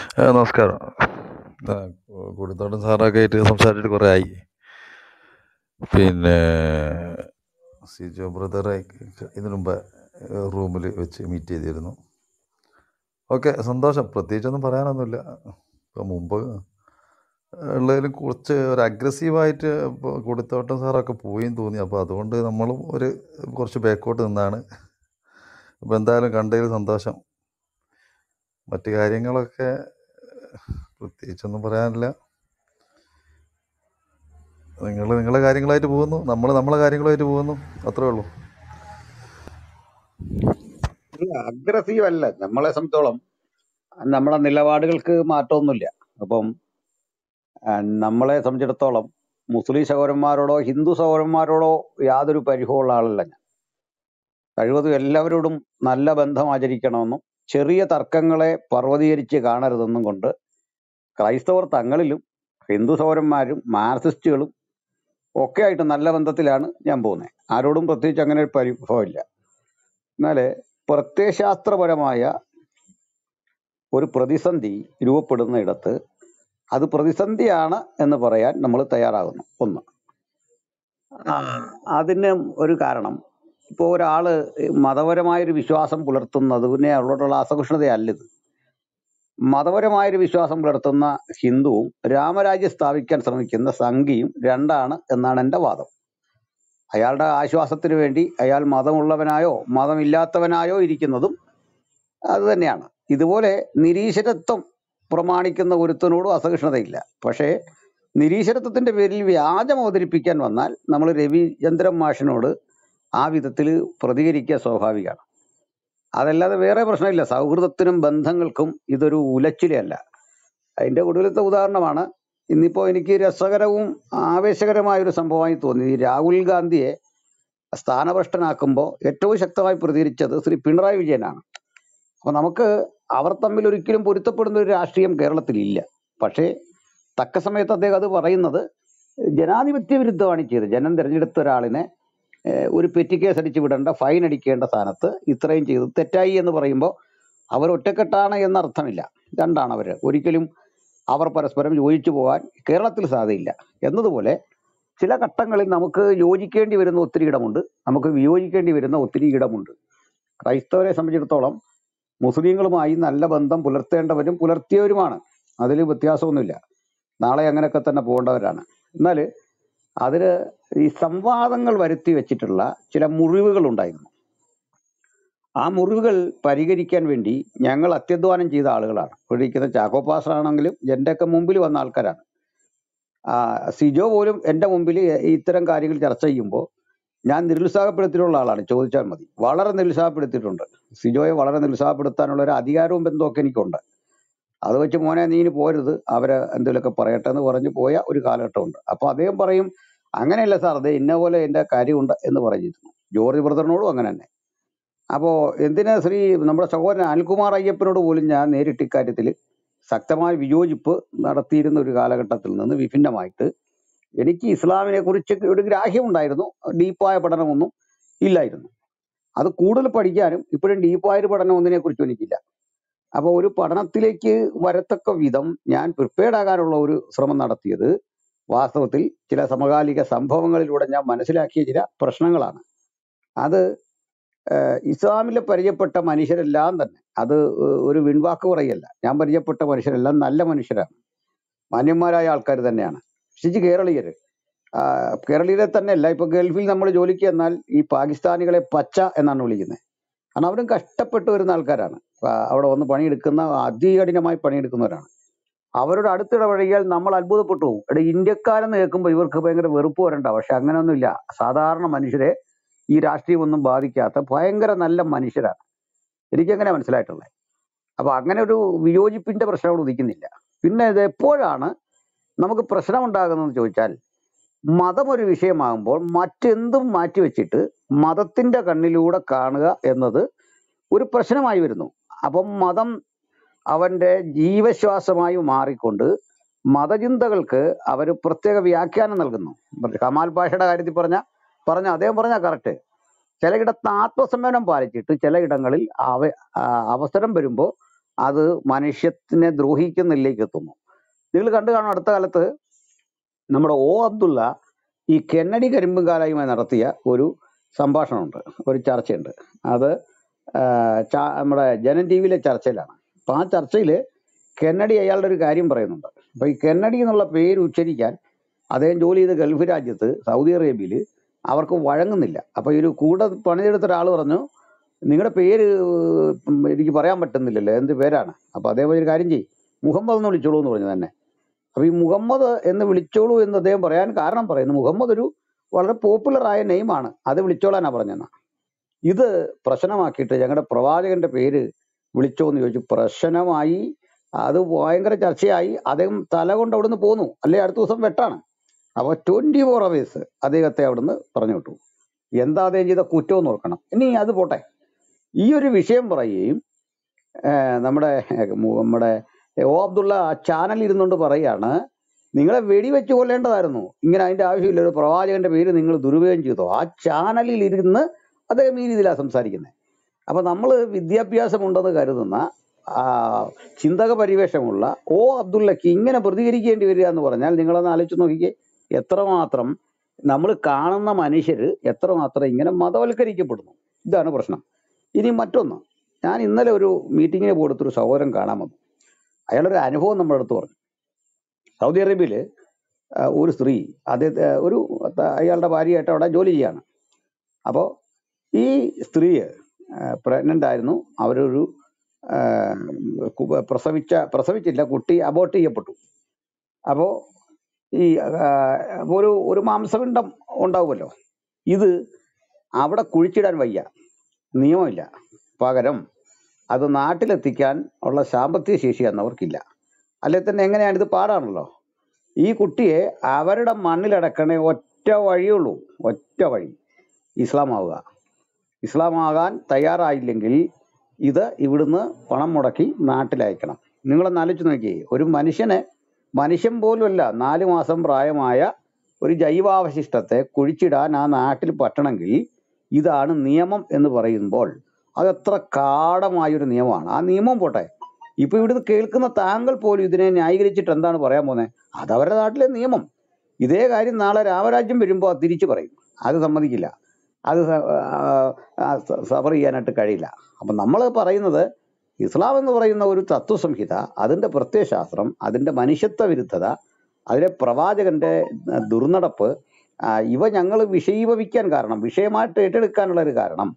ആ, നമസ്കാരം ആ, കൂടിത്തോട്ടം സാറൊക്കെ ആയിട്ട് സംസാരിച്ചിട്ട് കുറേ ആയി പിന്നെ സിജോ ബ്രദറെ ഇതിനു മുമ്പ് റൂമിൽ വെച്ച് മീറ്റ് ചെയ്തിരുന്നു ഓക്കെ സന്തോഷം പ്രത്യേകിച്ചൊന്നും പറയാനൊന്നുമില്ല ഇപ്പം മുമ്പ് ഉള്ളതിലും കുറച്ച് ഒരു അഗ്രസീവായിട്ട് ഇപ്പോൾ കൂടിത്തോട്ടം സാറൊക്കെ പോയിന്ന് തോന്നി അപ്പോൾ അതുകൊണ്ട് നമ്മളും ഒരു കുറച്ച് ബാക്കോട്ട് നിന്നാണ് അപ്പോൾ എന്തായാലും കണ്ടതിൽ സന്തോഷം മറ്റു കാര്യങ്ങളൊക്കെ പ്രത്യേകിച്ചൊന്നും പറയാനില്ല നിങ്ങൾ നിങ്ങളെ കാര്യങ്ങളായിട്ട് പോകുന്നു നമ്മൾ നമ്മളെ കാര്യങ്ങളായിട്ട് പോകുന്നു അത്രേ ഉള്ളൂ ഇല്ല അഗ്രസീവ് അല്ല നമ്മളെ സംബന്ധിച്ചോളം നമ്മുടെ നിലപാടുകൾക്ക് മാറ്റമൊന്നുമില്ല അപ്പം ആ, നമ്മളെ സംബന്ധിച്ചിടത്തോളം മുസ്ലിം സഹോദരന്മാരോടോ ഹിന്ദു സഹോദരന്മാരോടോ യാതൊരു പരിഭവമുള്ള ആളല്ല ഞാൻ കഴിവതും എല്ലാവരോടും നല്ല ബന്ധം ആചരിക്കണമെന്നും ചെറിയ തർക്കങ്ങളെ പർവ്വതീകരിച്ച് കാണരുതെന്നും കൊണ്ട് ക്രൈസ്തവർ തങ്ങളിലും ഹിന്ദു സഹോദരന്മാരും മാർക്സിസ്റ്റുകളും ഒക്കെ ആയിട്ട് നല്ല ബന്ധത്തിലാണ് ഞാൻ പോകുന്നത് ആരോടും പ്രത്യേകിച്ച് അങ്ങനെ ഒരു പരിഭവമില്ല എന്നാൽ പ്രത്യയശാസ്ത്രപരമായ ഒരു പ്രതിസന്ധി രൂപപ്പെടുന്നിടത്ത് അത് പ്രതിസന്ധിയാണ് എന്ന് പറയാൻ നമ്മൾ തയ്യാറാകുന്നു ഒന്ന് ആ, അതിന് ഒരു കാരണം ഇപ്പോൾ ഒരാള് മതപരമായൊരു വിശ്വാസം പുലർത്തുന്നതിനെ അവരോടുള്ള അസഹിഷ്ണുതയല്ല ഇത് മതപരമായൊരു വിശ്വാസം പുലർത്തുന്ന ഹിന്ദുവും രാമരാജ്യം സ്ഥാപിക്കാൻ ശ്രമിക്കുന്ന സംഘിയും രണ്ടാണ് എന്നാണ് എൻ്റെ വാദം അയാളുടെ ആശ്വാസത്തിന് വേണ്ടി അയാൾ മതമുള്ളവനായോ മതമില്ലാത്തവനായോ ഇരിക്കുന്നതും അത് തന്നെയാണ് ഇതുപോലെ നിരീശ്വരത്വം പ്രമാണിക്കുന്ന ഒരുത്തനോടും അസഹിഷ്ണുതയില്ല പക്ഷേ നിരീശ്വരത്വത്തിന്റെ പേരിൽ വ്യാജം അവതരിപ്പിക്കാൻ വന്നാൽ നമ്മൾ രവിചന്ദ്രൻ മാഷിനോട് ആ വിധത്തിൽ പ്രതികരിക്കുക സ്വാഭാവികമാണ് അതല്ലാതെ വേറെ പ്രശ്നമില്ല സൗഹൃദത്തിനും ബന്ധങ്ങൾക്കും ഇതൊരു ഉലച്ചിലയല്ല അതിന്റെ ഒടുവിലത്തെ ഉദാഹരണമാണ് ഇന്നിപ്പോ എനിക്ക് രസകരവും ആവേശകരമായ ഒരു സംഭവമായി തോന്നി ഈ രാഹുൽ ഗാന്ധിയെ സ്ഥാനഭ്രഷ്ടനാക്കുമ്പോൾ ഏറ്റവും ശക്തമായി പ്രതികരിച്ചത് ശ്രീ പിണറായി വിജയനാണ് അപ്പൊ നമുക്ക് അവർ തമ്മിൽ ഒരിക്കലും പൊരുത്തപ്പെടുന്ന ഒരു രാഷ്ട്രീയം കേരളത്തിൽ ഇല്ല പക്ഷേ തക്ക സമയത്ത് അദ്ദേഹം അത് പറയുന്നത് ജനാധിപത്യ വിരുദ്ധമാണ് ഈ ചെയ്തത് ജനം തിരഞ്ഞെടുത്ത ഒരാളിനെ ഏഹ്, ഒരു പെറ്റി കേസ് അടിച്ച് വിടേണ്ട ഫൈൻ അടിക്കേണ്ട സ്ഥാനത്ത് ഇത്രയും ചെയ്തു തെറ്റായി എന്ന് പറയുമ്പോൾ അവർ ഒറ്റക്കെട്ടാണ് എന്നർത്ഥമില്ല രണ്ടാണ് അവർ ഒരിക്കലും അവർ പരസ്പരം യോജിച്ചു പോകാൻ കേരളത്തിൽ സാധ്യതയില്ല എന്നതുപോലെ ചില ഘട്ടങ്ങളിൽ നമുക്ക് യോജിക്കേണ്ടി വരുന്ന ഒത്തിരി ഇടമുണ്ട് നമുക്ക് വിയോജിക്കേണ്ടി വരുന്ന ഒത്തിരി ഇടമുണ്ട് ക്രൈസ്തവരെ സംബന്ധിച്ചിടത്തോളം മുസ്ലിങ്ങളുമായി നല്ല ബന്ധം പുലർത്തേണ്ടവരും പുലർത്തിയവരുമാണ് അതിൽ വ്യത്യാസമൊന്നുമില്ല നാളെ അങ്ങനെയൊക്കെ തന്നെ പോകേണ്ടവരാണ് എന്നാൽ അതിന് ഈ സംവാദങ്ങൾ വരുത്തി വെച്ചിട്ടുള്ള ചില മുറിവുകൾ ഉണ്ടായിരുന്നു ആ മുറിവുകൾ പരിഹരിക്കാൻ വേണ്ടി ഞങ്ങൾ അത്യധ്വാനം ചെയ്ത ആളുകളാണ് ഇവിടെ ഇരിക്കുന്ന ചാക്കോ പാസ്റ്റർ ആണെങ്കിലും എന്റെയൊക്കെ മുമ്പിൽ വന്ന ആൾക്കാരാണ് ആ, സിജോ പോലും എന്റെ മുമ്പിൽ ഇത്തരം കാര്യങ്ങൾ ചർച്ച ചെയ്യുമ്പോൾ ഞാൻ നിരുത്സാഹപ്പെടുത്തിയിട്ടുള്ള ആളാണ് ചോദിച്ചാൽ മതി വളരെ നിരുത്സാഹപ്പെടുത്തിയിട്ടുണ്ട് സിജോയെ വളരെ നിരുത്സാഹപ്പെടുത്താനുള്ള ഒരു അധികാരവും ബന്ധമൊക്കെ എനിക്കുണ്ട് അത് വെച്ച് മോനെ നീ ഇനി പോരുത് അവര് എന്തെങ്കിലുമൊക്കെ പറയട്ടെ എന്ന് പറഞ്ഞ് പോയ ഒരു കാലഘട്ടമുണ്ട് അപ്പൊ അദ്ദേഹം പറയും അങ്ങനെയല്ല സാർ അതെ ഇന്ന പോലെ എന്റെ കാര്യമുണ്ട് എന്ന് പറഞ്ഞിരുന്നു ജോർജ് ബ്രദറിനോടും അങ്ങനെ തന്നെ അപ്പോ എന്തിനാ ശ്രീ നമ്മുടെ സഹോദരൻ അനിൽകുമാർ അയ്യപ്പനോട് പോലും ഞാൻ നേരിട്ട് ഇക്കാര്യത്തിൽ ശക്തമായ വിയോജിപ്പ് നടത്തിയിരുന്ന ഒരു കാലഘട്ടത്തിൽ നിന്ന് വിഭിന്നമായിട്ട് എനിക്ക് ഇസ്ലാമിനെ കുറിച്ച് ഒരു ഗ്രാഹ്യം ഉണ്ടായിരുന്നു ഡീപ്പായ പഠനമൊന്നും ഇല്ലായിരുന്നു അത് കൂടുതൽ പഠിക്കാനും ഇപ്പോഴും ഡീപ്പായ ഒരു പഠനം ഒന്നിനെ കുറിച്ചും എനിക്കില്ല അപ്പോൾ ഒരു പഠനത്തിലേക്ക് വരത്തക്ക വിധം ഞാൻ പ്രിപ്പയർഡ് ആകാനുള്ള ഒരു ശ്രമം നടത്തിയത് വാസ്തവത്തിൽ ചില സമകാലിക സംഭവങ്ങളിലൂടെ ഞാൻ മനസ്സിലാക്കിയ ചില പ്രശ്നങ്ങളാണ് അത് ഏഹ്, ഇസ്ലാമിലെ പരിചയപ്പെട്ട മനുഷ്യരെല്ലാം തന്നെ അത് ഒരു വിൺവാക്ക് പറയല്ല ഞാൻ പരിചയപ്പെട്ട മനുഷ്യരെല്ലാം നല്ല മനുഷ്യരാണ് മാന്യന്മാരായ ആൾക്കാർ തന്നെയാണ് പ്രത്യേകിച്ച് കേരളീയര് ആ, കേരളീയരെ തന്നെയല്ല ഇപ്പൊ ഗൾഫിൽ നമ്മൾ ജോലിക്ക് എന്നാൽ ഈ പാകിസ്ഥാനികളെ പച്ച എന്നാണ് വിളിക്കുന്നത് കാരണം അവരും കഷ്ടപ്പെട്ട് വരുന്ന ആൾക്കാരാണ് ആ, അവിടെ വന്ന് പണിയെടുക്കുന്ന അതികഠിനമായി പണിയെടുക്കുന്നവരാണ് അവരോട് അടുത്തിടപഴകിയാൽ നമ്മൾ അത്ഭുതപ്പെട്ടു പോകും ഇവിടെ ഇന്ത്യക്കാരെന്ന് കേൾക്കുമ്പോൾ ഇവർക്ക് ഭയങ്കര വെറുപ്പ് വരണ്ട പക്ഷെ അങ്ങനെയൊന്നുമില്ല സാധാരണ മനുഷ്യരെ ഈ രാഷ്ട്രീയമൊന്നും ബാധിക്കാത്ത ഭയങ്കര നല്ല മനുഷ്യരാണ് എനിക്കങ്ങനെ മനസ്സിലായിട്ടുള്ളത് അപ്പൊ അങ്ങനെ ഒരു വിയോജിപ്പിന്റെ പ്രശ്നം അവിടെ ഉദിക്കുന്നില്ല പിന്നെ ഇത് എപ്പോഴാണ് നമുക്ക് പ്രശ്നം ഉണ്ടാകുന്നതെന്ന് ചോദിച്ചാൽ മതം ഒരു വിഷയമാകുമ്പോൾ മറ്റെന്തും മാറ്റിവെച്ചിട്ട് മതത്തിന്റെ കണ്ണിലൂടെ കാണുക എന്നത് ഒരു പ്രശ്നമായി വരുന്നു അപ്പം മതം അവന്റെ ജീവശ്വാസമായി മാറിക്കൊണ്ട് മതചിന്തകൾക്ക് അവർ പ്രത്യേക വ്യാഖ്യാനം നൽകുന്നു കമാൽ പാഷയുടെ കാര്യത്തിൽ പറഞ്ഞ പറഞ്ഞ അദ്ദേഹം പറഞ്ഞ കറക്റ്റ് ചിലയിടത്ത് ആത്മസംയമനം പാലിച്ചിട്ട് ചിലയിടങ്ങളിൽ അവ ആ, അവസരം വരുമ്പോൾ അത് മനുഷ്യത്തിനെ ദ്രോഹിക്കുന്നില്ലേക്ക് എത്തുന്നു നിങ്ങൾ കണ്ടു കാണും അടുത്ത കാലത്ത് നമ്മുടെ ഒ അബ്ദുള്ള ഈ കെന്നഡി കരിമ്പുകാലായുമായി നടത്തിയ ഒരു സംഭാഷണമുണ്ട് ഒരു ചർച്ചയുണ്ട് അത് ആ, ചാ- നമ്മുടെ ജനൻ ടി വിയിലെ ചർച്ചയിലാണ് അപ്പൊ ആ ചർച്ചയിൽ കെന്നഡി അയാളുടെ ഒരു കാര്യം പറയുന്നുണ്ട് അപ്പൊ ഈ കെന്നഡി എന്നുള്ള പേര് ഉച്ചരിക്കാൻ അദ്ദേഹം ജോലി ചെയ്ത ഗൾഫ് രാജ്യത്ത് സൗദി അറേബ്യയിൽ അവർക്ക് വഴങ്ങുന്നില്ല അപ്പൊ ഈ ഒരു കൂടെ പണിതെടുത്ത ഒരാൾ പറഞ്ഞു നിങ്ങളുടെ പേര് ഉം, എനിക്ക് പറയാൻ പറ്റുന്നില്ലല്ലോ എന്ത് പേരാണ് അപ്പൊ അദ്ദേഹം ഒരു കാര്യം ചെയ്യും മുഹമ്മദ് എന്ന് വിളിച്ചോളൂ എന്ന് പറഞ്ഞു തന്നെ അപ്പൊ ഈ മുഹമ്മദ് എന്ന് വിളിച്ചോളൂ എന്ന് അദ്ദേഹം പറയാൻ കാരണം പറയുന്നു മുഹമ്മദ് ഒരു വളരെ പോപ്പുലർ ആയ നെയിമാണ് അത് വിളിച്ചോളാനാ പറഞ്ഞെന്ന ഇത് പ്രശ്നമാക്കിയിട്ട് ഞങ്ങളുടെ പ്രവാചകന്റെ പേര് വിളിച്ചോ എന്ന് ചോദിച്ചു പ്രശ്നമായി അത് ഭയങ്കര ചർച്ചയായി അദ്ദേഹം തല കൊണ്ട് അവിടുന്ന് പോന്നു അല്ലെ അടുത്ത ദിവസം വെട്ടാണ് അപ്പൊ ട്വന്റി ഫോർ അവേഴ്സ് അദ്ദേഹത്തെ അവിടുന്ന് പറഞ്ഞു വിട്ടു എന്താ അദ്ദേഹം ചെയ്ത കുറ്റം എന്ന് ഓർക്കണം ഇനി അത് പോട്ടെ ഈ ഒരു വിഷയം പറയുകയും ഏർ നമ്മുടെ ഏർ മു- നമ്മുടെ ഒ അബ്ദുള്ള ആ ചാനൽ ഇരുന്നുകൊണ്ട് പറയാണ് നിങ്ങളെ വെടിവെച്ച് കൊല്ലേണ്ടതായിരുന്നു ഇങ്ങനെ അതിന്റെ ആവശ്യമില്ല ഒരു പ്രവാചകന്റെ പേര് നിങ്ങൾ ദുരുപയോഗം ചെയ്തോ ആ ചാനലിൽ ഇരുന്ന് അദ്ദേഹം ഈ രീതിയിലാണ് സംസാരിക്കുന്നത് അപ്പൊ നമ്മൾ വിദ്യാഭ്യാസമുണ്ടെന്ന് കരുതുന്ന ആ, ചിന്തക പരിവേഷമുള്ള ഒ അബ്ദുള്ളക്ക് ഇങ്ങനെ പ്രതികരിക്കേണ്ടി വരിക എന്ന് പറഞ്ഞാൽ നിങ്ങളൊന്ന് ആലോചിച്ച് നോക്കിക്കേ എത്രമാത്രം നമ്മൾ കാണുന്ന മനുഷ്യർ എത്രമാത്രം ഇങ്ങനെ മതവൽക്കരിക്കപ്പെടുന്നു ഇതാണ് പ്രശ്നം ഇനി മറ്റൊന്ന് ഞാൻ ഇന്നലെ ഒരു മീറ്റിങ്ങിന് പോയിടത്തൊരു സഹോദരൻ കാണാൻ വന്നു അയാളൊരു അനുഭവം നമ്മുടെ അടുത്ത് പറഞ്ഞു സൗദി അറേബ്യയിൽ ഒരു സ്ത്രീ അദ്ദേഹത്തെ ഒരു ത- അയാളുടെ ഭാര്യയായിട്ട് അവിടെ ജോലി ചെയ്യാണ് അപ്പോൾ ഈ സ്ത്രീ പ്രഗ്നന്റ് ആയിരുന്നു അവരൊരു ആ, കു- പ്രസവിച്ച പ്രസവിച്ചില്ല കുട്ടി അബോർട്ട് ചെയ്യപ്പെട്ടു അപ്പോൾ ഈ ആ, ഒരു ഒരു മാംസപിണ്ഡം ഉണ്ടാവുമല്ലോ ഇത് അവിടെ കുഴിച്ചിടാൻ വയ്യ നിയമമില്ല പകരം അത് നാട്ടിലെത്തിക്കാൻ ഉള്ള സാമ്പത്തിക ശേഷി അന്നവർക്കില്ല അല്ലെ തന്നെ എങ്ങനെയാണ് ഇത് പാടാണല്ലോ ഈ കുട്ടിയെ അവരുടെ മണ്ണിലടക്കണേ ഒറ്റ വഴിയുള്ളൂ ഒറ്റ വഴി ഇസ്ലാം ആവുക ഇസ്ലാം ആകാൻ തയ്യാറായില്ലെങ്കിൽ ഇത് ഇവിടുന്ന് പണം മുടക്കി നാട്ടിലയക്കണം നിങ്ങളൊന്ന് ആലോചിച്ച് നോക്കിയേ ഒരു മനുഷ്യനെ മനുഷ്യൻ പോലുമല്ല നാല് മാസം പ്രായമായ ഒരു ജൈവാവശിഷ്ടത്തെ കുഴിച്ചിടാൻ ആ നാട്ടിൽ പറ്റണമെങ്കിൽ ഇതാണ് നിയമം എന്ന് പറയുമ്പോൾ അതെത്ര കാടമായൊരു നിയമമാണ് ആ നിയമം പോട്ടെ ഇപ്പൊ ഇവിടുന്ന് കേൾക്കുന്ന താങ്കൾ പോലും ഇതിനെ ന്യായീകരിച്ചിട്ട് എന്താണ് പറയാൻ പോകുന്നത് അത് അവരുടെ നാട്ടിലെ നിയമം ഇതേ കാര്യം നാളെ രാമരാജ്യം വരുമ്പോൾ അത് തിരിച്ചു പറയും അത് സമ്മതിക്കില്ല അത് സ- ആ, ആ, സ- സഫർ ചെയ്യാനായിട്ട് കഴിയില്ല അപ്പം നമ്മൾ പറയുന്നത് ഇസ്ലാം എന്ന് പറയുന്ന ഒരു തത്വസംഹിത അതിൻ്റെ പ്രത്യയശാസ്ത്രം അതിൻ്റെ മനുഷ്യത്വ വിരുദ്ധത അതിലെ പ്രവാചകന്റെ ആ, ദുർനടപ്പ് ആ, ഇവ ഞങ്ങൾ വിഷയീഭവിക്കാൻ കാരണം വിഷയമായിട്ട് ഏറ്റെടുക്കാനുള്ള ഒരു കാരണം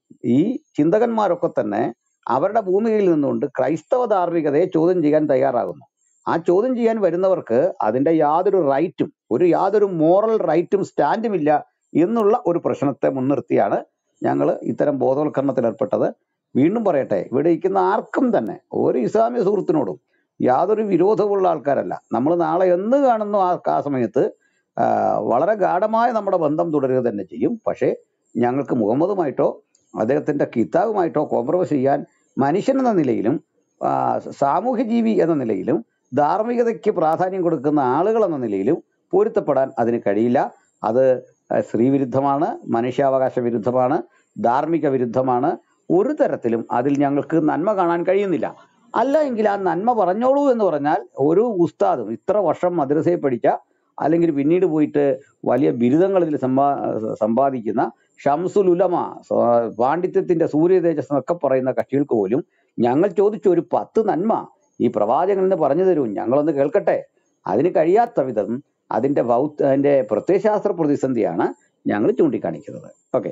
ഈ ചിന്തകന്മാരൊക്കെ തന്നെ അവരുടെ ഭൂമികയിൽ നിന്നുകൊണ്ട് ക്രൈസ്തവ ധാർമ്മികതയെ ചോദ്യം ചെയ്യാൻ തയ്യാറാകുന്നു ആ ചോദ്യം ചെയ്യാൻ വരുന്നവർക്ക് അതിന്റെ യാതൊരു റൈറ്റും ഒരു യാതൊരു മോറൽ റൈറ്റും സ്റ്റാൻഡും ഇല്ല എന്നുള്ള ഒരു പ്രശ്നത്തെ മുൻനിർത്തിയാണ് ഞങ്ങൾ ഇത്തരം ബോധവൽക്കരണത്തിൽ ഏർപ്പെട്ടത് വീണ്ടും പറയട്ടെ ഇവിടെ ഇരിക്കുന്ന ആർക്കും തന്നെ ഒരു ഇസ്ലാമിക സുഹൃത്തിനോടും യാതൊരു വിരോധമുള്ള ആൾക്കാരല്ല നമ്മൾ നാളെ എന്ന് കാണുന്നു ആ ആ സമയത്ത് ആ, വളരെ ഗാഠമായ നമ്മുടെ ബന്ധം തുടരുക തന്നെ ചെയ്യും പക്ഷേ ഞങ്ങൾക്ക് മുഹമ്മദുമായിട്ടോ അദ്ദേഹത്തിന്റെ കിതാബുമായിട്ടോ കോംപ്രമൈസ് ചെയ്യാൻ മനുഷ്യൻ എന്ന നിലയിലും ആ, സാമൂഹ്യ ജീവി എന്ന നിലയിലും ധാർമ്മികതയ്ക്ക് പ്രാധാന്യം കൊടുക്കുന്ന ആളുകൾ എന്ന നിലയിലും പൊരുത്തപ്പെടാൻ അതിന് കഴിയില്ല അത് ആ, സ്ത്രീവിരുദ്ധമാണ് മനുഷ്യാവകാശ വിരുദ്ധമാണ് ധാർമ്മിക വിരുദ്ധമാണ് ഒരു തരത്തിലും അതിൽ ഞങ്ങൾക്ക് നന്മ കാണാൻ കഴിയുന്നില്ല അല്ല എങ്കിൽ ആ നന്മ പറഞ്ഞോളൂ എന്ന് പറഞ്ഞാൽ ഒരു ഉസ്താദും ഇത്ര വർഷം മദ്രസയിൽ പഠിച്ച അല്ലെങ്കിൽ പിന്നീട് പോയിട്ട് വലിയ ബിരുദങ്ങൾ ഇതിൽ സമ്പാ സമ്പാദിക്കുന്ന ഷംസുൽ ഉലമ സ്വ- പാണ്ഡിത്യത്തിന്റെ സൂര്യ തേജസ് എന്നൊക്കെ പറയുന്ന കക്ഷികൾക്ക് പോലും ഞങ്ങൾ ചോദിച്ച ഒരു പത്ത് നന്മ ഈ പ്രവാചകൻ എന്ന് പറഞ്ഞു തരൂ ഞങ്ങളൊന്ന് കേൾക്കട്ടെ അതിന് കഴിയാത്ത വിധം അതിന്റെ ഭൗ- അതിന്റെ പ്രത്യയശാസ്ത്ര പ്രതിസന്ധിയാണ് ഞങ്ങൾ ചൂണ്ടിക്കാണിക്കുന്നത് ഓക്കെ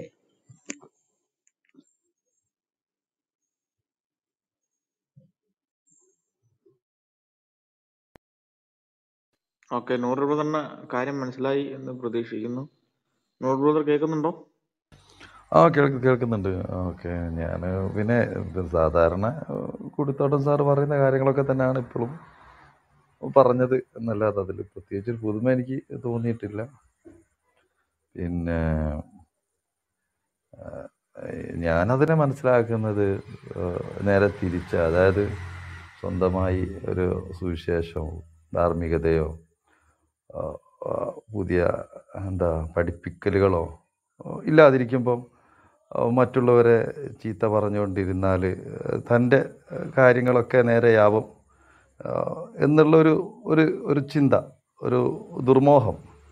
ഓക്കെ നൂറ് ബ്രദറിന് കാര്യം മനസ്സിലായി എന്ന് പ്രതീക്ഷിക്കുന്നു നൂറ് ബ്രദർ കേൾക്കുന്നുണ്ടോ ആ കേൾക്ക് കേൾക്കുന്നുണ്ട് ഓക്കെ ഞാൻ പിന്നെ ഇത് സാധാരണ കുടിത്തോട്ടം സാറ് പറയുന്ന കാര്യങ്ങളൊക്കെ തന്നെയാണ് ഇപ്പോഴും പറഞ്ഞത് എന്നല്ലാതെ അതിൽ പ്രത്യേകിച്ച് ഒരു പുതുമ എനിക്ക് തോന്നിയിട്ടില്ല പിന്നെ ഏഹ്, ഞാനതിനെ മനസ്സിലാക്കുന്നത് ഏഹ്, നേരെ തിരിച്ച അതായത് സ്വന്തമായി ഒരു സുവിശേഷമോ ധാർമ്മികതയോ ആ, ആ, പുതിയ എന്താ പഠിപ്പിക്കലുകളോ ഓ, ഇല്ലാതിരിക്കുമ്പം ഏഹ് മറ്റുള്ളവരെ ചീത്ത പറഞ്ഞുകൊണ്ടിരുന്നാൽ തൻ്റെ കാര്യങ്ങളൊക്കെ നേരെയാവും ഏഹ് എന്നുള്ളൊരു ഒരു ഒരു ചിന്ത ഒരു ദുർമോഹം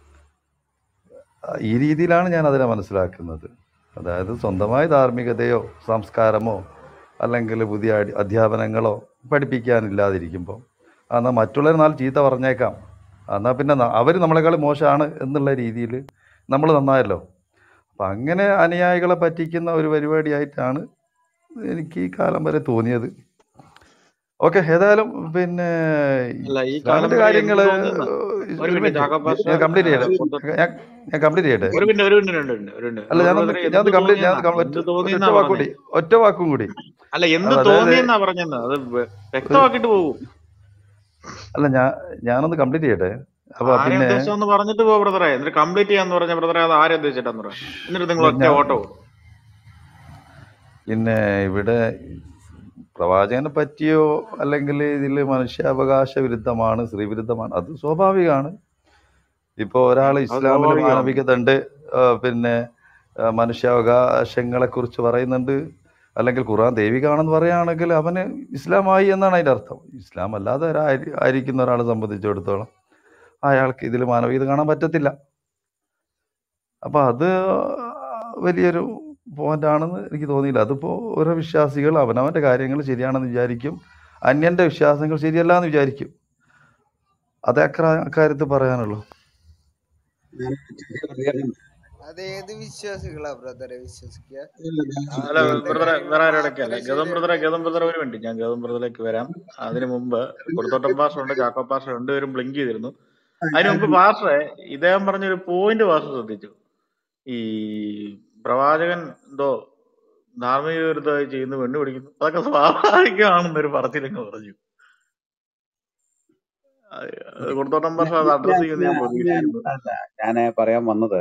ഈ രീതിയിലാണ് ഞാൻ അതിനെ മനസ്സിലാക്കുന്നത് അതായത് സ്വന്തമായി ധാർമ്മികതയോ സംസ്കാരമോ അല്ലെങ്കിൽ പുതിയ അടി- അധ്യാപനങ്ങളോ പഠിപ്പിക്കാനില്ലാതിരിക്കുമ്പോൾ എന്നാൽ മറ്റുള്ളവർ നാല് ചീത്ത പറഞ്ഞേക്കാം എന്നാൽ പിന്നെ അവർ നമ്മളെക്കാൾ മോശമാണ് എന്നുള്ള രീതിയിൽ നമ്മൾ നന്നായല്ലോ അപ്പം അങ്ങനെ അനുയായികളെ പറ്റിക്കുന്ന ഒരു പരിപാടിയായിട്ടാണ് എനിക്ക് ഈ കാലം വരെ തോന്നിയത് ഓക്കെ ഏതായാലും പിന്നെ അല്ല ഈ കാലം ഇസ്ലാമിൻ്റെ വരെ കാര്യങ്ങൾ എന്ത് തോന്നുന്നു ഒരു ഒരു മിനിറ്റ് മിനിറ്റ് ജാക്കബ് പാസ്റ്റർ ഞാൻ കംപ്ലീറ്റ് ചെയ്യട്ടെ പൊതുവെ ഞാൻ ഞാൻ കംപ്ലീറ്റ് ചെയ്യട്ടെ ഒരു മിനിറ്റ് ഒരു മിനിറ്റ് രണ്ട് മിനിറ്റ് ഒരു മിനിറ്റ് അല്ല നൂറ് ഞാനൊന്ന് ബ്രദറെ എന്ത് ഞാനത് കംപ്ലീറ്റ് ഞാൻ തോന്നിയെന്നാ ഒറ്റ എന്ത് ഒറ്റ തോന്നിയെന്നാ വാക്കുകൂടി പറഞ്ഞേ ഒറ്റ വാക്കും കൂടി അല്ല എന്ത് അതായത് തോന്നിയെന്നാ പറഞ്ഞെന്ന് അത് വ്യ- വ്യക്തമാക്കിയിട്ട് പോകും അല്ല ഞാൻ ഞാനൊന്ന് കംപ്ലീറ്റ് ചെയ്യട്ടെ അപ്പൊ ആരെ പിന്നെ ഉദ്ദേശിച്ചെന്ന് പറഞ്ഞിട്ട് പോ ബ്രദറെ എന്നിട്ട് കംപ്ലീറ്റ് ചെയ്യാന്ന് പറഞ്ഞ ബ്രദറെ അത് ആരെ ഉദ്ദേശിച്ചിട്ടാന്ന് പറയാം എന്നിട്ട് നിങ്ങൾ ഒറ്റ ഞാൻ ഓട്ടോ പിന്നെ ഇവിടെ പ്രവാചകനെ പറ്റിയോ അല്ലെങ്കിൽ ഇതിൽ മനുഷ്യാവകാശ വിരുദ്ധമാണ് സ്ത്രീ വിരുദ്ധമാണ് അത് സ്വാഭാവികമാണ് ഇപ്പോൾ ഒരാൾ അത് ഇസ്ലാമിൽ സ്വാഭാവികമാണ് മാനവികത ഉണ്ട് ആ, പിന്നെ ആ, മനുഷ്യാവകാശങ്ങളെ കുറിച്ച് പറയുന്നുണ്ട് അല്ലെങ്കിൽ ഖുർആൻ ദൈവികമാണെന്ന് പറയുകയാണെങ്കിൽ അവന് ഇസ്ലാമായി എന്നാണ് അതിൻ്റെ അർത്ഥം ഇസ്ലാം അല്ലാതെ ഒരാ- ആയിരിക്കുന്ന ഒരാളെ സംബന്ധിച്ചിടത്തോളം അയാൾക്ക് ഇതിൽ മാനവികത കാണാൻ പറ്റത്തില്ല അപ്പം അത് വലിയൊരു പോയിന്റ് ആണെന്ന് എനിക്ക് തോന്നിയില്ല അതിപ്പോൾ ഓരോ വിശ്വാസികൾ അവനവൻ്റെ കാര്യങ്ങൾ ശരിയാണെന്ന് വിചാരിക്കും അന്യൻ്റെ വിശ്വാസങ്ങൾ ശരിയല്ല എന്ന് വിചാരിക്കും അതേ അക്ര- അക്കാര്യത്തിൽ പറയാനുള്ളൂ ഞാൻ ചെറിയ പ്രതികരണം അത് ഏത് വിശ്വാസികളാ ബ്രദറെ വിശ്വസിക്കുക ഇല്ല, ഞാൻ- ആ അല്ല ഞാൻ ബ്രദറെ കാര്യങ്ങൾ വേറെ ആരും ഇടയ്ക്കല്ല മാത്രമേ ഗതം ബ്രദറെ ശരിയുള്ളൂ ഗതം ബ്രദറെ ഒരു മിനിറ്റ് ഞാൻ ഗതം ബ്രദറിലേക്ക് വരാം അതിനു മുമ്പ് കൊടുത്തോട്ടം പാസ്റ്റർ ഉണ്ട് ചാക്കോ പാസ്റ്റർ രണ്ടുപേരും ബ്ലിങ്ക് ചെയ്തിരുന്നു അതിനു മുമ്പ് പാസ്റ്ററെ ഇദ്ദേഹം പറഞ്ഞൊരു പോയിന്റ് പാസ്റ്റർ ശ്രദ്ധിച്ചു ഈ പ്രവാചകൻ എന്തോ ധാർമ്മിക വിരുദ്ധമായി ചെയ്യുന്നു പെണ്ണു പിടിക്കുന്നു അതൊക്കെ സ്വാഭാവികമാണെന്നൊരു പറച്ചിലങ്ങ് പറഞ്ഞു അത് കൊടുത്തോട്ടം പാസ്റ്റർ അത് ഞാൻ അഡ്രസ് ചെയ്യുമെന്ന് ഞാൻ ഞാൻ- പ്രതീക്ഷിക്കുന്നു അല്ല ഞാൻ പറയാൻ വന്നത്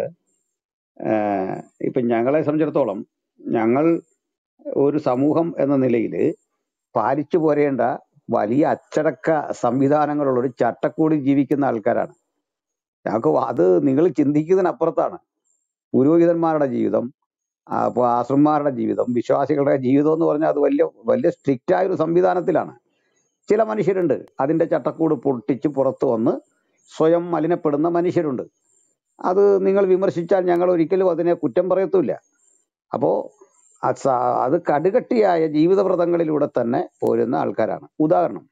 ഏഹ്, ഇപ്പൊ ഞങ്ങളെ സംബന്ധിച്ചിടത്തോളം ഞങ്ങൾ ഒരു സമൂഹം എന്ന നിലയിൽ പാലിച്ചു പോരേണ്ട വലിയ അച്ചടക്ക സംവിധാനങ്ങളുള്ള ഒരു ചട്ടക്കൂടി ജീവിക്കുന്ന ആൾക്കാരാണ് ഞങ്ങൾക്ക് അത് നിങ്ങൾ ചിന്തിക്കുന്നതിനപ്പുറത്താണ് പുരോഹിതന്മാരുടെ ജീവിതം ആ, ഇപ്പൊ ആശ്രമന്മാരുടെ ജീവിതം വിശ്വാസികളുടെ ജീവിതം എന്ന് പറഞ്ഞാൽ അത് വലിയ വലിയ സ്ട്രിക്റ്റ് ആയ ഒരു സംവിധാനത്തിലാണ് ചില മനുഷ്യരുണ്ട് അതിന്റെ ചട്ടക്കൂട് പൊട്ടിച്ച് പുറത്തു വന്ന് സ്വയം മലിനപ്പെടുന്ന മനുഷ്യരുണ്ട് അത് നിങ്ങൾ വിമർശിച്ചാൽ ഞങ്ങൾ ഒരിക്കലും അതിനെ കുറ്റം പറയത്തുമില്ല അപ്പോ അത് സ- അത് കടുകട്ടിയായ ജീവിതവ്രതങ്ങളിലൂടെ തന്നെ പോരുന്ന ആൾക്കാരാണ് ഉദാഹരണം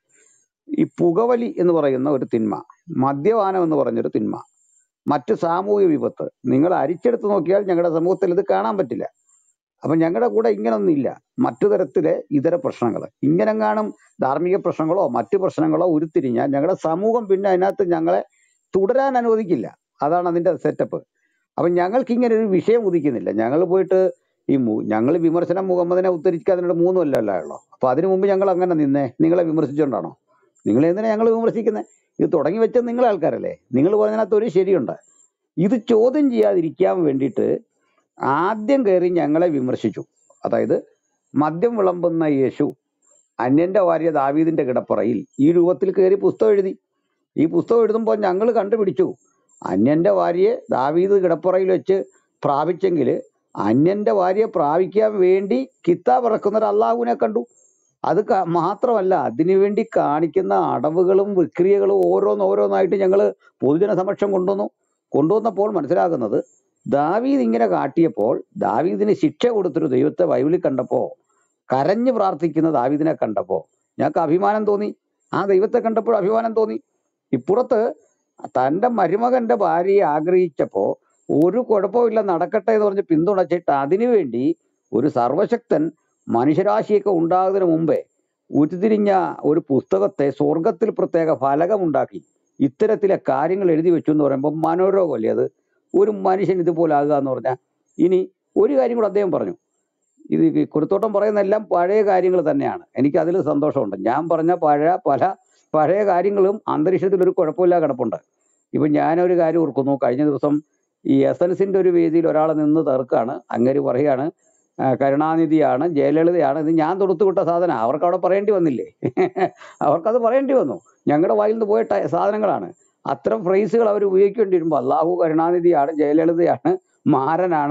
ഈ പുകവലി എന്ന് പറയുന്ന ഒരു തിന്മ മദ്യപാനം എന്ന് പറഞ്ഞൊരു തിന്മ മറ്റ് സാമൂഹിക വിപത്ത് നിങ്ങൾ അരിച്ചെടുത്ത് നോക്കിയാൽ ഞങ്ങളുടെ സമൂഹത്തിൽ ഇത് കാണാൻ പറ്റില്ല അപ്പൊ ഞങ്ങളുടെ കൂടെ ഇങ്ങനൊന്നും ഇല്ല മറ്റു തരത്തിലെ ഇതര പ്രശ്നങ്ങൾ ഇങ്ങനെങ്ങാനും ധാർമ്മിക പ്രശ്നങ്ങളോ മറ്റു പ്രശ്നങ്ങളോ ഉരുത്തിരിഞ്ഞാൽ ഞങ്ങളുടെ സമൂഹം പിന്നെ അതിനകത്ത് ഞങ്ങളെ തുടരാൻ അനുവദിക്കില്ല അതാണ് അതിന്റെ സെറ്റപ്പ് അപ്പൊ ഞങ്ങൾക്ക് ഇങ്ങനെ ഒരു വിഷയം ഉദിക്കുന്നില്ല ഞങ്ങൾ പോയിട്ട് ഈ ഞങ്ങൾ വിമർശനം മുഹമ്മദിനെ ഉദ്ധരിക്കാതിനുള്ള മൂന്ന് കൊല്ലമല്ല ഉള്ളൂ അപ്പൊ അതിനു മുമ്പ് ഞങ്ങൾ അങ്ങനെ നിന്നേ നിങ്ങളെ വിമർശിച്ചുകൊണ്ടാണോ നിങ്ങൾ എന്തിനാ ഞങ്ങൾ വിമർശിക്കുന്നത് ഇത് തുടങ്ങി വെച്ചത് നിങ്ങളെ ആൾക്കാരല്ലേ നിങ്ങൾ പറഞ്ഞതിനകത്ത് ഒരു ശരിയുണ്ട് ഇത് ചോദ്യം ചെയ്യാതിരിക്കാൻ വേണ്ടിയിട്ട് ആദ്യം കയറി ഞങ്ങളെ വിമർശിച്ചു അതായത് മദ്യം വിളമ്പുന്ന യേശു അന്യന്റെ ഭാര്യ ദാവീദിന്റെ കിടപ്പറയിൽ ഈ രൂപത്തിൽ കയറി പുസ്തകം എഴുതി ഈ പുസ്തകം എഴുതുമ്പോൾ ഞങ്ങൾ കണ്ടുപിടിച്ചു അന്യന്റെ ഭാര്യയെ ദാവീദ് കിടപ്പറയിൽ വെച്ച് പ്രാപിച്ചെങ്കിൽ അന്യന്റെ ഭാര്യയെ പ്രാപിക്കാൻ വേണ്ടി കിതാബ് ഇറക്കുന്ന ഒരു അള്ളാഹുവിനെ കണ്ടു അത് ക- മാത്രമല്ല അതിനുവേണ്ടി കാണിക്കുന്ന അടവുകളും വിക്രിയകളും ഓരോന്ന് ഓരോന്നായിട്ട് ഞങ്ങൾ പൊതുജന സമക്ഷം കൊണ്ടുവന്നു കൊണ്ടുവന്നപ്പോൾ മനസ്സിലാകുന്നത് ദാവീദ് ഇങ്ങനെ കാട്ടിയപ്പോൾ ദാവീദിന് ശിക്ഷ കൊടുത്തൊരു ദൈവത്തെ ബൈബിളിൽ കണ്ടപ്പോ കരഞ്ഞു പ്രാർത്ഥിക്കുന്ന ദാവീദിനെ കണ്ടപ്പോ ഞങ്ങൾക്ക് അഭിമാനം തോന്നി ആ ദൈവത്തെ കണ്ടപ്പോൾ അഭിമാനം തോന്നി ഇപ്പുറത്ത് തന്റെ മരുമകന്റെ ഭാര്യയെ ആഗ്രഹിച്ചപ്പോ ഒരു കുഴപ്പമില്ല നടക്കട്ടെ എന്ന് പറഞ്ഞ് പിന്തുണച്ചിട്ട് അതിനുവേണ്ടി ഒരു സർവശക്തൻ മനുഷ്യരാശിയൊക്കെ ഉണ്ടാകുന്നതിന് മുമ്പേ ഉരുത്തിരിഞ്ഞ ഒരു പുസ്തകത്തെ സ്വർഗത്തിൽ പ്രത്യേക ഫലകമുണ്ടാക്കി ഇത്തരത്തിലെ കാര്യങ്ങൾ എഴുതി വെച്ചു എന്ന് പറയുമ്പോൾ മനോരോഗമല്ലേ അത് ഒരു മനുഷ്യൻ ഇതുപോലെ ആകുക എന്ന് പറഞ്ഞാൽ ഇനി ഒരു കാര്യം കൂടെ അദ്ദേഹം പറഞ്ഞു ഇത് ഈ കുരുത്തോട്ടം പറയുന്ന എല്ലാം പഴയ കാര്യങ്ങൾ തന്നെയാണ് എനിക്ക് അതിൽ സന്തോഷമുണ്ട് ഞാൻ പറഞ്ഞ പഴയ പല പഴയ കാര്യങ്ങളും അന്തരീക്ഷത്തിൽ ഒരു കുഴപ്പമില്ല കിടപ്പുണ്ട് ഇപ്പൊ ഞാനൊരു കാര്യം ഓർക്കുന്നു കഴിഞ്ഞ ദിവസം ഈ എസൻസിന്റെ ഒരു വേദിയിൽ ഒരാൾ നിന്ന് തീർക്കാണ് അങ്ങേര് പറയാണ് ആ, കരുണാനിധിയാണ് ജയലളിതയാണ് ഇത് ഞാൻ തൊടുത്തു വിട്ട സാധനം അവർക്ക് അവിടെ പറയേണ്ടി വന്നില്ലേ അവർക്കത് പറയേണ്ടി വന്നു ഞങ്ങളുടെ വായിൽ നിന്ന് പോയ ട- സാധനങ്ങളാണ് അത്തരം ഫ്രേസുകൾ അവർ ഉപയോഗിക്കേണ്ടി വരുമ്പോൾ അള്ളാഹു കരുണാനിധിയാണ് ജയലളിതയാണ് മാരനാണ്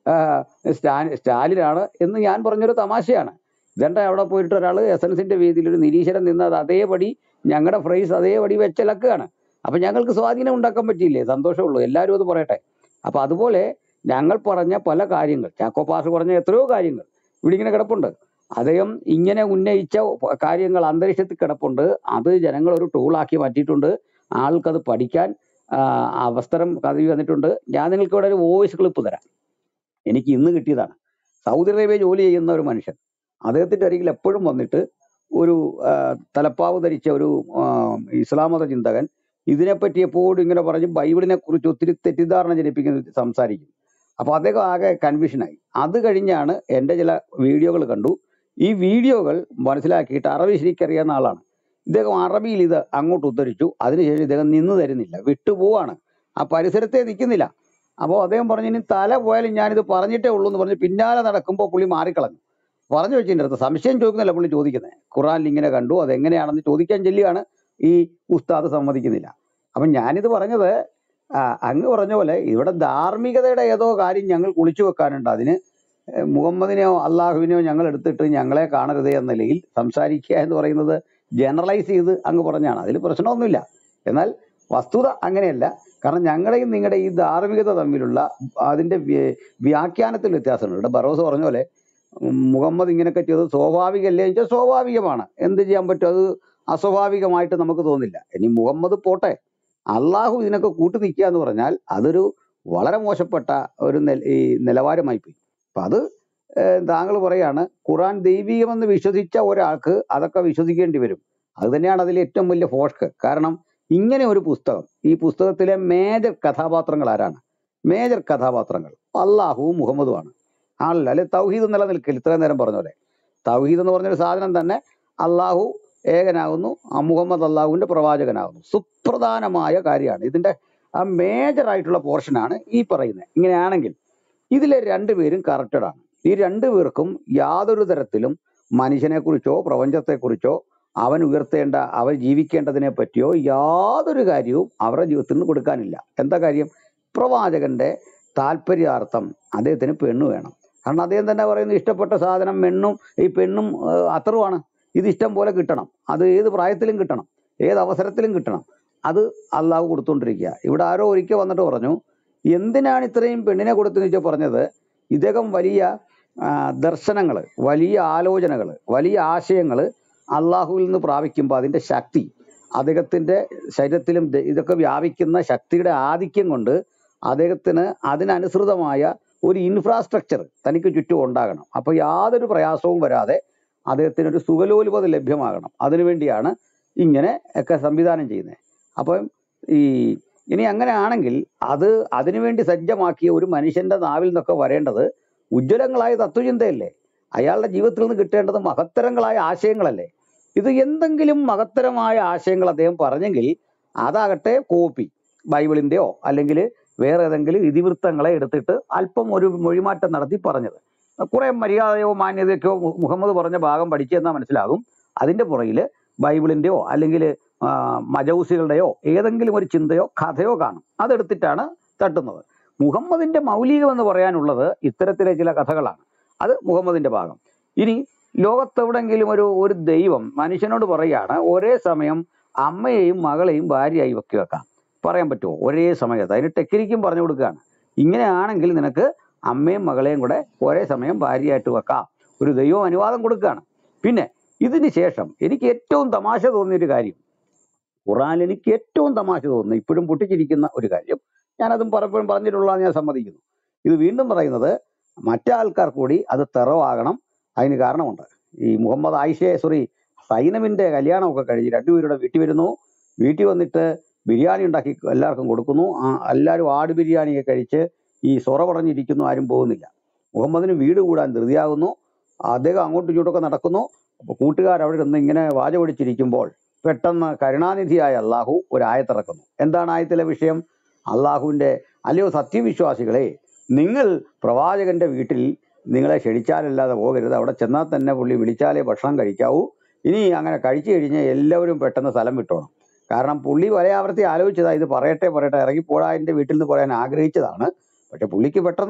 ആ, സ്റ്റാ- സ്റ്റാലിനാണ് എന്ന് ഞാൻ പറഞ്ഞൊരു തമാശയാണ് ഇതെന്താ അവിടെ പോയിട്ട് ഒരാൾ എസൻസിന്റെ വേദിയിൽ ഒരു നിരീശ്വരൻ നിന്ന് അത് അതേപടി ഞങ്ങളുടെ ഫ്രൈസ് അതേപടി വെച്ചിളക്കുകയാണ് അപ്പൊ ഞങ്ങൾക്ക് സ്വാധീനം ഉണ്ടാക്കാൻ പറ്റിയില്ലേ സന്തോഷമുള്ളൂ എല്ലാവരും അത് പറയട്ടെ അപ്പൊ അതുപോലെ ഞങ്ങൾ പറഞ്ഞ പല കാര്യങ്ങൾ ചാക്കോ പാസ് പറഞ്ഞ എത്രയോ കാര്യങ്ങൾ ഇവിടെ ഇങ്ങനെ കിടപ്പുണ്ട് അദ്ദേഹം ഇങ്ങനെ ഉന്നയിച്ച പ- കാര്യങ്ങൾ അന്തരീക്ഷത്തിൽ കിടപ്പുണ്ട് അത് ജനങ്ങൾ ഒരു ടൂളാക്കി മാറ്റിയിട്ടുണ്ട് ആൾക്കത് പഠിക്കാൻ ആ, അവസരം കഥ വന്നിട്ടുണ്ട് ഞാൻ നിങ്ങൾക്ക് ഇവിടെ ഒരു വോയിസ് ക്ലിപ്പ് തരാം എനിക്ക് ഇന്ന് കിട്ടിയതാണ് സൗദി അറേബ്യ ജോലി ചെയ്യുന്ന ഒരു മനുഷ്യൻ അദ്ദേഹത്തിന്റെ അരികിൽ എപ്പോഴും വന്നിട്ട് ഒരു ആ, തലപ്പാവ് ധരിച്ച ഒരു ആ, ഇസ്ലാം മത ചിന്തകൻ ഇതിനെപ്പറ്റി എപ്പോഴും ഇങ്ങനെ പറഞ്ഞ് ബൈബിളിനെ കുറിച്ച് ഒത്തിരി തെറ്റിദ്ധാരണ ജനിപ്പിക്കുന്ന സംസാരിക്കും അപ്പൊ അദ്ദേഹം ആകെ കൺഫ്യൂഷനായി അത് കഴിഞ്ഞാണ് എൻ്റെ ചില വീഡിയോകൾ കണ്ടു ഈ വീഡിയോകൾ മനസ്സിലാക്കിയിട്ട് അറബി ശരിക്കറിയാവുന്ന ആളാണ് ഇദ്ദേഹം അറബിയിൽ ഇത് അങ്ങോട്ട് ഉദ്ധരിച്ചു അതിനുശേഷം ഇദ്ദേഹം നിന്ന് തരുന്നില്ല വിട്ടുപോവാണ് ആ പരിസരത്തെ നിൽക്കുന്നില്ല അപ്പോൾ അദ്ദേഹം പറഞ്ഞു ഇനി തല പോയാലും ഞാനിത് പറഞ്ഞിട്ടേ ഉള്ളൂ എന്ന് പറഞ്ഞ് പിന്നാലെ നടക്കുമ്പോൾ പുള്ളി മാറിക്കളഞ്ഞു പറഞ്ഞു വെച്ചതിൻ്റെ അടുത്ത് സംശയം ചോദിക്കുന്നില്ല പുള്ളി ചോദിക്കുന്നത് ഖുറാനിൽ ഇങ്ങനെ കണ്ടു അതെങ്ങനെയാണെന്ന് ചോദിക്കാൻ ചെല്ലുകയാണ് ഈ ഉസ്താദ് സമ്മതിക്കുന്നില്ല അപ്പം ഞാനിത് പറഞ്ഞത് ആ, അങ്ങ് പറഞ്ഞ പോലെ ഇവിടെ ധാർമ്മികതയുടെ ഏതോ കാര്യം ഞങ്ങൾ കുളിച്ചു വെക്കാനുണ്ട് അതിന് ഏഹ് മുഹമ്മദിനെയോ അള്ളാഹുവിനെയോ ഞങ്ങൾ എടുത്തിട്ട് ഞങ്ങളെ കാണരുതേ എന്ന നിലയിൽ സംസാരിക്കുക എന്ന് പറയുന്നത് ജനറലൈസ് ചെയ്ത് അങ്ങ് പറഞ്ഞാണ് അതിൽ പ്രശ്നമൊന്നുമില്ല എന്നാൽ വസ്തുത അങ്ങനെയല്ല കാരണം ഞങ്ങളുടെയും നിങ്ങളുടെ ഈ ധാർമ്മികത തമ്മിലുള്ള അതിന്റെ വ്യ- വ്യാഖ്യാനത്തിൽ വ്യത്യാസമുണ്ട് ഇവിടെ ബറോസ് പറഞ്ഞ പോലെ ഉം, മുഹമ്മദ് ഇങ്ങനെയൊക്കെ ചെയ്തത് സ്വാഭാവികമല്ലേ എന്ന് വെച്ചാൽ സ്വാഭാവികമാണ് എന്ത് ചെയ്യാൻ പറ്റും അത് അസ്വാഭാവികമായിട്ട് നമുക്ക് തോന്നില്ല ഇനി മുഹമ്മദ് പോട്ടെ അള്ളാഹു ഇതിനൊക്കെ കൂട്ടു നിൽക്കുക എന്ന് പറഞ്ഞാൽ അതൊരു വളരെ മോശപ്പെട്ട ഒരു നില- ഈ നിലവാരമായി പോയി അപ്പൊ അത് ഏഹ്, താങ്കൾ പറയാണ് ഖുറാൻ ദൈവികമെന്ന് വിശ്വസിച്ച ഒരാൾക്ക് അതൊക്കെ വിശ്വസിക്കേണ്ടി വരും അത് തന്നെയാണ് അതിലെ ഏറ്റവും വലിയ ഫോഷ്ക്ക് കാരണം ഇങ്ങനെ ഒരു പുസ്തകം ഈ പുസ്തകത്തിലെ മേജർ കഥാപാത്രങ്ങൾ ആരാണ് മേജർ കഥാപാത്രങ്ങൾ അള്ളാഹുവും മുഹമ്മദുമാണ് ആണല്ലോ അല്ലെ തൗഹീദ് നിലനിൽക്കില്ല ഇത്രയും നേരം പറഞ്ഞ പോലെ തൗഹീദ് എന്ന് പറഞ്ഞൊരു സാധനം തന്നെ അള്ളാഹു ഏകനാകുന്നു ആ മുഹമ്മദ് അള്ളാഹുവിന്റെ പ്രവാചകനാകുന്നു സുപ്രധാനമായ കാര്യമാണ് ഇതിന്റെ ആ മേജർ ആയിട്ടുള്ള പോർഷനാണ് ഈ പറയുന്നത് ഇങ്ങനെയാണെങ്കിൽ ഇതിലെ രണ്ടുപേരും കറക്റ്റഡ് ആണ് ഈ രണ്ടുപേർക്കും യാതൊരു തരത്തിലും മനുഷ്യനെ കുറിച്ചോ പ്രപഞ്ചത്തെ കുറിച്ചോ അവൻ ഉയർത്തേണ്ട അവൻ ജീവിക്കേണ്ടതിനെ പറ്റിയോ യാതൊരു കാര്യവും അവരുടെ ജീവിതത്തിൽ നിന്ന് കൊടുക്കാനില്ല എന്താ കാര്യം പ്രവാചകന്റെ താല്പര്യാർത്ഥം അദ്ദേഹത്തിന് പെണ്ണ് വേണം കാരണം അദ്ദേഹം തന്നെ പറയുന്നത് ഇഷ്ടപ്പെട്ട സാധനം മെണ്ണും ഈ പെണ്ണും ഏഹ്, അത്തറുമാണ് ഇത് ഇഷ്ടം പോലെ കിട്ടണം അത് ഏത് പ്രായത്തിലും കിട്ടണം ഏത് അവസരത്തിലും കിട്ടണം അത് അള്ളാഹു കൊടുത്തുകൊണ്ടിരിക്കുക ഇവിടെ ആരോ ഒരിക്കൽ വന്നിട്ട് പറഞ്ഞു എന്തിനാണ് ഇത്രയും പെണ്ണിനെ കൊടുത്തെന്ന് വെച്ചാൽ പറഞ്ഞത് ഇദ്ദേഹം വലിയ ദർശനങ്ങൾ വലിയ ആലോചനകൾ വലിയ ആശയങ്ങൾ അള്ളാഹുവിൽ നിന്ന് പ്രാപിക്കുമ്പോൾ അതിൻ്റെ ശക്തി അദ്ദേഹത്തിൻ്റെ ശരീരത്തിലും ദ- ഇതൊക്കെ വ്യാപിക്കുന്ന ശക്തിയുടെ ആധിക്യം കൊണ്ട് അദ്ദേഹത്തിന് അതിനനുസൃതമായ ഒരു ഇൻഫ്രാസ്ട്രക്ചർ തനിക്ക് ചുറ്റും ഉണ്ടാകണം അപ്പോൾ യാതൊരു പ്രയാസവും വരാതെ അദ്ദേഹത്തിന് ഒരു സുഖലോലുപത ലഭ്യമാകണം അതിനുവേണ്ടിയാണ് ഇങ്ങനെ ഒക്കെ സംവിധാനം ചെയ്യുന്നത് അപ്പം ഈ ഇനി അങ്ങനെ ആണെങ്കിൽ അത് അതിനുവേണ്ടി സജ്ജമാക്കിയ ഒരു മനുഷ്യന്റെ നാവിൽ നിന്നൊക്കെ വരേണ്ടത് ഉജ്ജ്വലങ്ങളായ തത്വചിന്തയല്ലേ അയാളുടെ ജീവിതത്തിൽ നിന്ന് കിട്ടേണ്ടത് മഹത്തരങ്ങളായ ആശയങ്ങളല്ലേ ഇത് എന്തെങ്കിലും മഹത്തരമായ ആശയങ്ങൾ അദ്ദേഹം പറഞ്ഞെങ്കിൽ അതാകട്ടെ കോപ്പി ബൈബിളിന്റെയോ അല്ലെങ്കിൽ വേറെ ഏതെങ്കിലും ഇതിവൃത്തങ്ങളെ എടുത്തിട്ട് അല്പം ഒരു മൊഴിമാറ്റം നടത്തി പറഞ്ഞത് കുറെ മര്യാദയോ മാന്യതയൊക്കെയോ മു- മുഹമ്മദ് പറഞ്ഞ ഭാഗം പഠിച്ചെന്നാൽ മനസ്സിലാകും അതിന്റെ പുറകിൽ ബൈബിളിന്റെയോ അല്ലെങ്കിൽ മജൗസികളുടെയോ ഏതെങ്കിലും ഒരു ചിന്തയോ കഥയോ കാണും അതെടുത്തിട്ടാണ് തട്ടുന്നത് മുഹമ്മദിന്റെ മൗലികം എന്ന് പറയാനുള്ളത് ഇത്തരത്തിലെ ചില കഥകളാണ് അത് മുഹമ്മദിന്റെ ഭാഗം ഇനി ലോകത്തെവിടെങ്കിലും ഒരു ഒരു ദൈവം മനുഷ്യനോട് പറയുകയാണ് ഒരേ സമയം അമ്മയെയും മകളെയും ഭാര്യയായി വെക്കി വെക്കാം പറയാൻ പറ്റുമോ ഒരേ സമയത്ത് അതിന് ടെക്നിക്കും പറഞ്ഞു കൊടുക്കുകയാണ് ഇങ്ങനെയാണെങ്കിൽ നിനക്ക് അമ്മയും മകളെയും കൂടെ ഒരേ സമയം ഭാര്യയായിട്ട് വെക്കാം ഒരു ദൈവം അനുവാദം കൊടുക്കുകയാണ് പിന്നെ ഇതിന് ശേഷം എനിക്ക് ഏറ്റവും തമാശ തോന്നിയൊരു കാര്യം ഖുറാനിൽ എനിക്ക് ഏറ്റവും തമാശ തോന്നുന്നു ഇപ്പോഴും പൊട്ടിച്ചിരിക്കുന്ന ഒരു കാര്യം ഞാനതും പലപ്പോഴും പറഞ്ഞിട്ടുള്ള ഞാൻ സമ്മതിക്കുന്നു ഇത് വീണ്ടും പറയുന്നത് മറ്റാൾക്കാർ കൂടി അത് തെറവാകണം അതിന് കാരണമുണ്ട് ഈ മുഹമ്മദ് ആയിഷയെ സോറി സൈനമിന്റെ കല്യാണമൊക്കെ കഴിഞ്ഞ് രണ്ടുപേരുടെ വീട്ടിൽ വരുന്നു വീട്ടിൽ വന്നിട്ട് ബിരിയാണി ഉണ്ടാക്കി എല്ലാവർക്കും കൊടുക്കുന്നു ആ എല്ലാവരും ആട് ബിരിയാണിയൊക്കെ കഴിച്ച് ഈ സൊറ പറഞ്ഞിരിക്കുന്നു ആരും പോകുന്നില്ല മുഹമ്മദിന് വീട് കൂടാൻ ധൃതിയാകുന്നു അദ്ദേഹം അങ്ങോട്ടും ഇങ്ങോട്ടൊക്കെ നടക്കുന്നു അപ്പൊ കൂട്ടുകാർ അവിടെ ഇരുന്ന് ഇങ്ങനെ വാചപടിച്ചിരിക്കുമ്പോൾ പെട്ടെന്ന് കരുണാനിധിയായ അള്ളാഹു ഒരു ആയത്തിറക്കുന്നു എന്താണ് ആയത്തിലെ വിഷയം അള്ളാഹുവിന്റെ അല്ലയോ സത്യവിശ്വാസികളെ നിങ്ങൾ പ്രവാചകന്റെ വീട്ടിൽ നിങ്ങളെ ക്ഷണിച്ചാലല്ലാതെ പോകരുത് അവിടെ ചെന്നാൽ തന്നെ പുള്ളി വിളിച്ചാലേ ഭക്ഷണം കഴിക്കാവൂ ഇനി അങ്ങനെ കഴിച്ചു കഴിഞ്ഞാൽ എല്ലാവരും പെട്ടെന്ന് സ്ഥലം വിട്ടോണം കാരണം പുള്ളി പല ആവർത്തി ആലോചിച്ചതാ ഇത് പറയട്ടെ പറയട്ടെ ഇറങ്ങി പോടാ എൻ്റെ വീട്ടിൽ നിന്ന് പറയാൻ ആഗ്രഹിച്ചതാണ് പക്ഷെ പുള്ളിക്ക് പെട്ടെന്നൊരു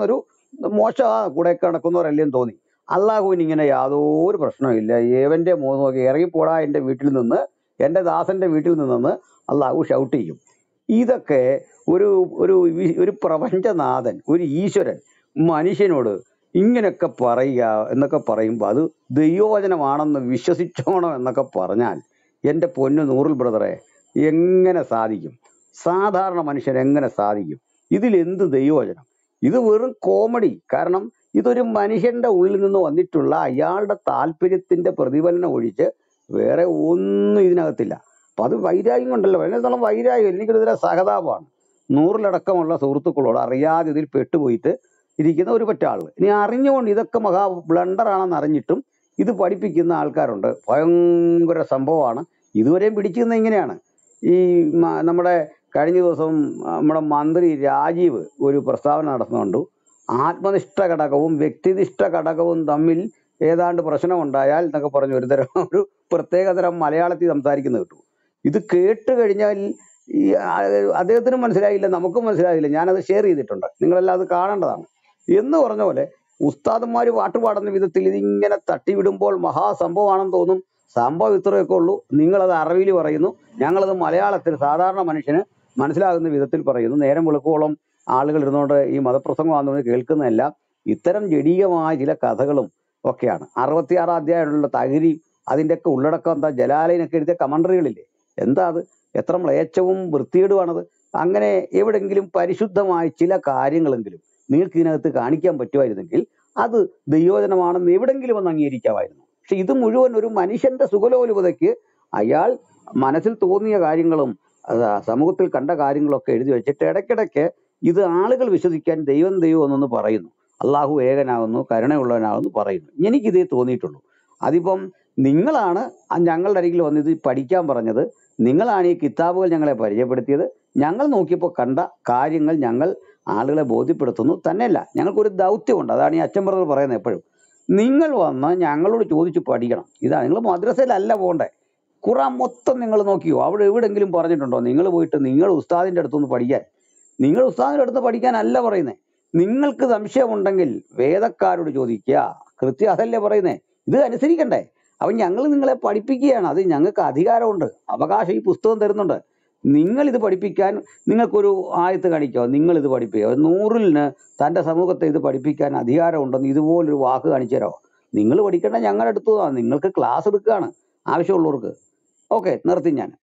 മോശമാ കൂടെ കിടക്കുന്നവരല്ലേന്ന് തോന്നി അള്ളാഹുവിന് ഇങ്ങനെ യാതൊരു പ്രശ്നമില്ല ഏവന്റെ മുഖം നോക്കി ഇറങ്ങിപ്പോടാ എൻ്റെ വീട്ടിൽ നിന്ന് എൻ്റെ ദാസന്റെ വീട്ടിൽ നിന്ന് അള്ളാഹു ഷൗട്ട് ചെയ്യും ഇതൊക്കെ ഒരു ഒരു വി- ഒരു പ്രപഞ്ചനാഥൻ ഒരു ഈശ്വരൻ മനുഷ്യനോട് ഇങ്ങനെയൊക്കെ പറയുക എന്നൊക്കെ പറയുമ്പോൾ അത് ദൈവവചനമാണെന്ന് വിശ്വസിച്ചോണം എന്നൊക്കെ പറഞ്ഞാൽ എൻ്റെ പൊന്നു നൂറിൽ ബ്രദറെ എങ്ങനെ സാധിക്കും സാധാരണ മനുഷ്യൻ എങ്ങനെ സാധിക്കും ഇതിൽ എന്ത് ദൈവവചനം ഇത് വെറും കോമഡി കാരണം ഇതൊരു മനുഷ്യന്റെ ഉള്ളിൽ നിന്ന് വന്നിട്ടുള്ള അയാളുടെ താല്പര്യത്തിന്റെ പ്രതിഫലനം ഒഴിച്ച് വേറെ ഒന്നും ഇതിനകത്തില്ല അപ്പൊ അത് വൈരാഗ്യം കൊണ്ടല്ലോ എന്നെത്തോളം വൈരാഗ്യം എനിക്കൊരു സഹതാപമാണ് നൂറിലടക്കമുള്ള സുഹൃത്തുക്കളോട് അറിയാതെ ഇതിൽ പെട്ടുപോയിട്ട് ഇരിക്കുന്ന ഒരു പറ്റാൾ ഇനി അറിഞ്ഞുകൊണ്ട് ഇതൊക്കെ മഹാ ബ്ലണ്ടറാണെന്ന് അറിഞ്ഞിട്ടും ഇത് പഠിപ്പിക്കുന്ന ആൾക്കാരുണ്ട് ഭയങ്കര സംഭവമാണ് ഇതുവരെയും പിടിച്ചിരുന്ന ഇങ്ങനെയാണ് ഈ മ- നമ്മുടെ കഴിഞ്ഞ ദിവസം നമ്മുടെ മന്ത്രി രാജീവ് ഒരു പ്രസ്താവന നടത്തുന്നുണ്ട് ആത്മനിഷ്ഠ ഘടകവും വ്യക്തിനിഷ്ഠ ഘടകവും തമ്മിൽ ഏതാണ്ട് പ്രശ്നമുണ്ടായാൽ എന്നൊക്കെ പറഞ്ഞ് ഒരു തരം ഒരു പ്രത്യേകതരം മലയാളത്തിൽ സംസാരിക്കുന്നത് കേട്ടു ഇത് കേട്ട് കഴിഞ്ഞാൽ ഈ ആ- അദ്ദേഹത്തിന് മനസ്സിലായില്ല നമുക്കും മനസ്സിലായില്ല ഞാനത് ഷെയർ ചെയ്തിട്ടുണ്ട് നിങ്ങളെല്ലാം അത് കാണേണ്ടതാണ് എന്ന് പറഞ്ഞ പോലെ ഉസ്താദന്മാർ പാട്ടുപാടുന്ന വിധത്തിൽ ഇതിങ്ങനെ തട്ടിവിടുമ്പോൾ മഹാസംഭവമാണെന്ന് തോന്നും സംഭവം ഇത്രയൊക്കെ ഉള്ളൂ നിങ്ങളത് അറിവിൽ പറയുന്നു ഞങ്ങളത് മലയാളത്തിൽ സാധാരണ മനുഷ്യന് മനസ്സിലാകുന്ന വിധത്തിൽ പറയുന്നു നേരം വെളുക്കോളം ആളുകൾ ഇരുന്നുകൊണ്ട് ഈ മതപ്രസംഗമാണെന്ന് കേൾക്കുന്നതെല്ലാം ഇത്തരം ജടീയമായ ചില കഥകളും ഒക്കെയാണ് അറുപത്തിയാറാം അധ്യായമുള്ള തകരി അതിൻ്റെയൊക്കെ ഉള്ളടക്കം എന്താ ജലാലയനൊക്കെ എഴുതിയ കമൻട്രികളില്ലേ എന്താ അത് എത്ര മ്ലേച്ഛവും വൃത്തികേടുമാണത് അങ്ങനെ എവിടെങ്കിലും പരിശുദ്ധമായ ചില കാര്യങ്ങളെങ്കിലും നിങ്ങൾക്ക് ഇതിനകത്ത് കാണിക്കാൻ പറ്റുമായിരുന്നെങ്കിൽ അത് ദൈവോചനമാണെന്ന് എവിടെങ്കിലും ഒന്ന് അംഗീകരിക്കാമായിരുന്നു പക്ഷെ ഇത് മുഴുവൻ ഒരു മനുഷ്യന്റെ സുഖലോലുപതയ്ക്ക് അയാൾ മനസ്സിൽ തോന്നിയ കാര്യങ്ങളും അത് സമൂഹത്തിൽ കണ്ട കാര്യങ്ങളൊക്കെ എഴുതി വെച്ചിട്ട് ഇടയ്ക്കിടയ്ക്ക് ഇത് ആളുകൾ വിശ്വസിക്കാൻ ദൈവം ദൈവം എന്നൊന്ന് പറയുന്നു അള്ളാഹു ഏകനാകുന്നു കരുണയുള്ളവനാകുന്നു പറയുന്നു എനിക്കിതേ തോന്നിയിട്ടുള്ളൂ അതിപ്പം നിങ്ങളാണ് ആ ഞങ്ങളുടെ അരികിൽ വന്ന് ഇത് പഠിക്കാൻ പറഞ്ഞത് നിങ്ങളാണ് ഈ കിതാബുകൾ ഞങ്ങളെ പരിചയപ്പെടുത്തിയത് ഞങ്ങൾ നോക്കിയപ്പോൾ കണ്ട കാര്യങ്ങൾ ഞങ്ങൾ ആളുകളെ ബോധ്യപ്പെടുത്തുന്നു തന്നെയല്ല ഞങ്ങൾക്കൊരു ദൗത്യമുണ്ട് അതാണ് ഈ അച്ഛൻ ബ്രദർ പറയുന്നത് എപ്പോഴും നിങ്ങൾ വന്ന് ഞങ്ങളോട് ചോദിച്ച് പഠിക്കണം ഇതാണ് നിങ്ങൾ മദ്രസയിലല്ല പോകണ്ടേ ഖുറാൻ മൊത്തം നിങ്ങൾ നോക്കിയോ അവിടെ എവിടെങ്കിലും പറഞ്ഞിട്ടുണ്ടോ നിങ്ങൾ പോയിട്ട് നിങ്ങൾ ഉസ്താദിന്റെ അടുത്തുനിന്ന് പഠിക്കാൻ നിങ്ങൾ ഉസ്താദിന്റെ അടുത്ത് പഠിക്കാനല്ല പറയുന്നത് നിങ്ങൾക്ക് സംശയമുണ്ടെങ്കിൽ വേദക്കാരോട് ചോദിക്കുക കൃത്യം അതല്ലേ പറയുന്നേ ഇത് അനുസരിക്കണ്ടേ അപ്പൊ ഞങ്ങൾ നിങ്ങളെ പഠിപ്പിക്കുകയാണ് അത് ഞങ്ങൾക്ക് അധികാരമുണ്ട് അവകാശം ഈ പുസ്തകം തരുന്നുണ്ട് നിങ്ങൾ ഇത് പഠിപ്പിക്കാൻ നിങ്ങൾക്കൊരു ആയത്ത് കാണിക്കോ നിങ്ങൾ ഇത് പഠിപ്പിക്കോ നൂറിലിന് തന്റെ സമൂഹത്തെ ഇത് പഠിപ്പിക്കാൻ അധികാരമുണ്ടെന്ന് ഇതുപോലൊരു വാക്ക് കാണിച്ചു തരോ നിങ്ങൾ പഠിക്കേണ്ട ഞങ്ങളുടെ അടുത്ത് വാ. നിങ്ങൾക്ക് ക്ലാസ് എടുക്കുകയാണ് ആവശ്യമുള്ളവർക്ക് ഓക്കെ നിർത്തി ഞാൻ